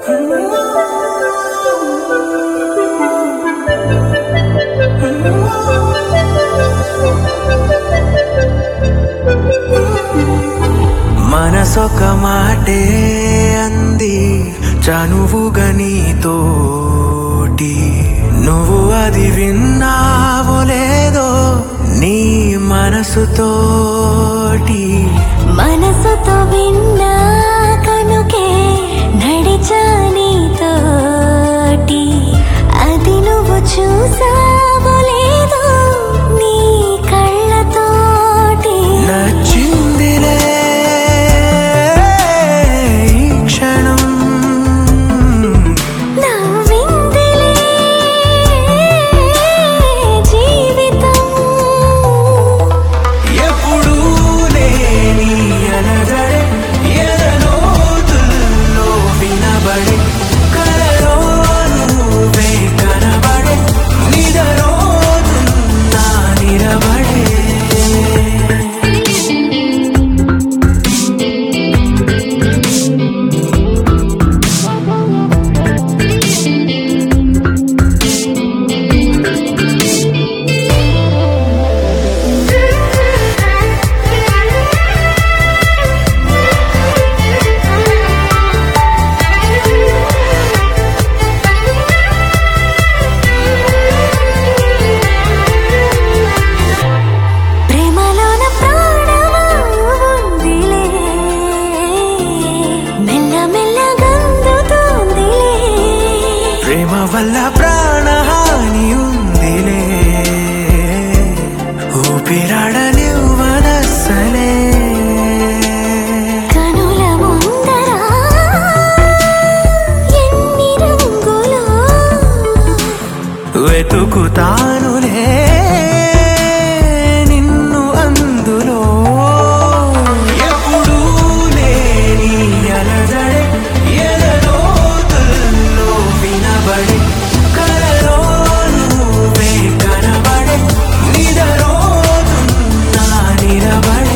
మనసొక మాటే అంది చనువుగా నీతోటి నువ్వు అది విన్నావో లేదో నీ మనసుతోటి మనసుతో విన్నా కనుకే నడిచా నీతోటి అది నువ్వు చూసావో లేదో నీ కళ్ళతోటి నచ్చిందిలే ఈ క్షణం నవ్విందిలే జీవితం ఎప్పుడూ లేని అలజడే ఎదలోతుల్లో వినబడే కలలో నువ్వే కనబడే నిదరోతున్నా నిలబడే ప్రేమలోన ప్రాణమా ఉందిలే మెల్ల మెల్ల గందుతోందిలే ప్రేమ వల్ల ప్రాణహాని ఉందిలే ఊపిరాడనివ్వదస్సలే కనుల ముందర ఎన్ని రంగులో వెతుకుతానులే నిన్ను అందులో ఎప్పుడూ లేని అలజడే ఎదలోతుల్లో వినబడే కలలో నువ్వే కనబడే నిదరోతున్నా నిలబడే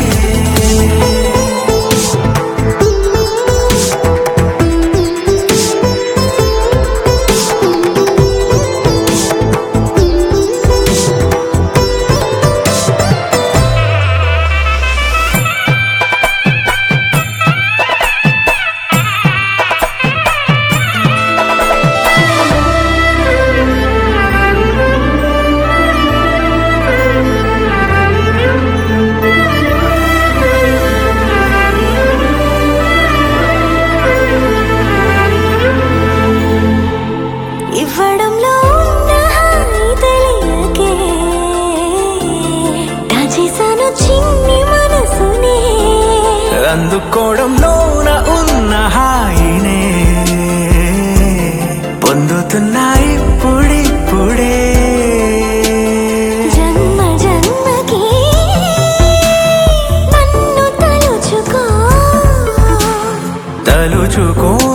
ఇవ్వడంలో ఉన్న హాయి తెలియకే దాచేశాను చిన్ని మనసునే అందుకోవడంలోన ఉన్న హాయినే పొందుతున్నా ఇప్పుడిప్పుడే జన్మ జన్మకి నన్ను తలుచుకో తలుచుకో